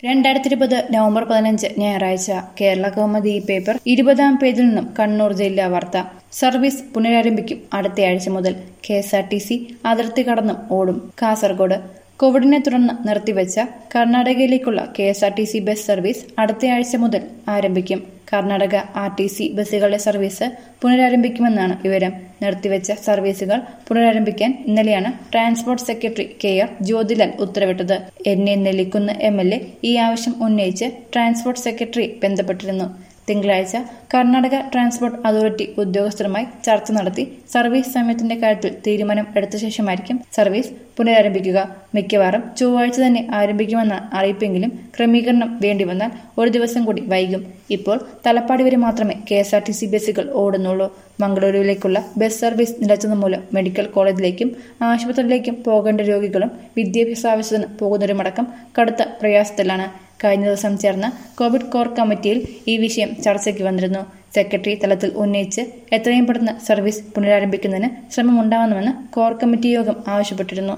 രണ്ടായിരത്തി ഇരുപത് നവംബർ പതിനഞ്ച് ഞായറാഴ്ച കേരള കൗമുദി പേപ്പർ ഇരുപതാം പേജിൽ നിന്നും കണ്ണൂർ ജില്ലാ വാർത്ത സർവീസ് പുനരാരംഭിക്കും അടുത്തയാഴ്ച മുതൽ K S R T C അതിർത്തി കടന്നും ഓടും കാസർഗോഡ് കോവിഡിനെ തുടർന്ന് നിർത്തിവെച്ച കർണാടകയിലേക്കുള്ള K S R T C bus service അടുത്തയാഴ്ച മുതൽ ആരംഭിക്കും കർണാടക ആർ ടി സി ബസ്സുകളുടെ സർവീസ് പുനരാരംഭിക്കുമെന്നാണ് വിവരം നിർത്തിവെച്ച സർവീസുകൾ പുനരാരംഭിക്കാൻ ഇന്നലെയാണ് transport secretary K R Jyothilal ഉത്തരവിട്ടത് N A Nellikkunnu M L A ഈ ആവശ്യം ഉന്നയിച്ച് ട്രാൻസ്പോർട്ട് സെക്രട്ടറി ബന്ധപ്പെട്ടിരുന്നു തിങ്കളാഴ്ച കർണാടക ട്രാൻസ്പോർട്ട് അതോറിറ്റി ഉദ്യോഗസ്ഥരുമായി ചർച്ച നടത്തി സർവീസ് സമയത്തിന്റെ കാര്യത്തിൽ തീരുമാനം എടുത്ത ശേഷമായിരിക്കും സർവീസ് പുനരാരംഭിക്കുക മിക്കവാറും ചൊവ്വാഴ്ച തന്നെ ആരംഭിക്കുമെന്ന അറിയിപ്പെങ്കിലും ക്രമീകരണം വേണ്ടിവന്നാൽ ഒരു ദിവസം കൂടി വൈകും ഇപ്പോൾ തലപ്പാടി വരെ മാത്രമേ K S R T C ബസ്സുകൾ ഓടുന്നുള്ളൂ മംഗളൂരുവിലേക്കുള്ള ബസ് സർവീസ് നിലച്ചത് മൂലം മെഡിക്കൽ കോളേജിലേക്കും ആശുപത്രിയിലേക്കും പോകേണ്ട രോഗികളും വിദ്യാഭ്യാസ ആവശ്യത്തിന് പോകുന്നവരുമടക്കം കടുത്ത പ്രയാസത്തിലാണ് കഴിഞ്ഞ ദിവസം ചേർന്ന കോവിഡ് കോർ കമ്മിറ്റിയിൽ ഈ വിഷയം ചർച്ചയ്ക്ക് വന്നിരുന്നു സെക്രട്ടറി തലത്തിൽ ഉന്നയിച്ച് എത്രയും പെട്ടെന്ന് സർവീസ് പുനരാരംഭിക്കുന്നതിന് ശ്രമമുണ്ടാവണമെന്ന് കോർ കമ്മിറ്റി യോഗം ആവശ്യപ്പെട്ടിരുന്നു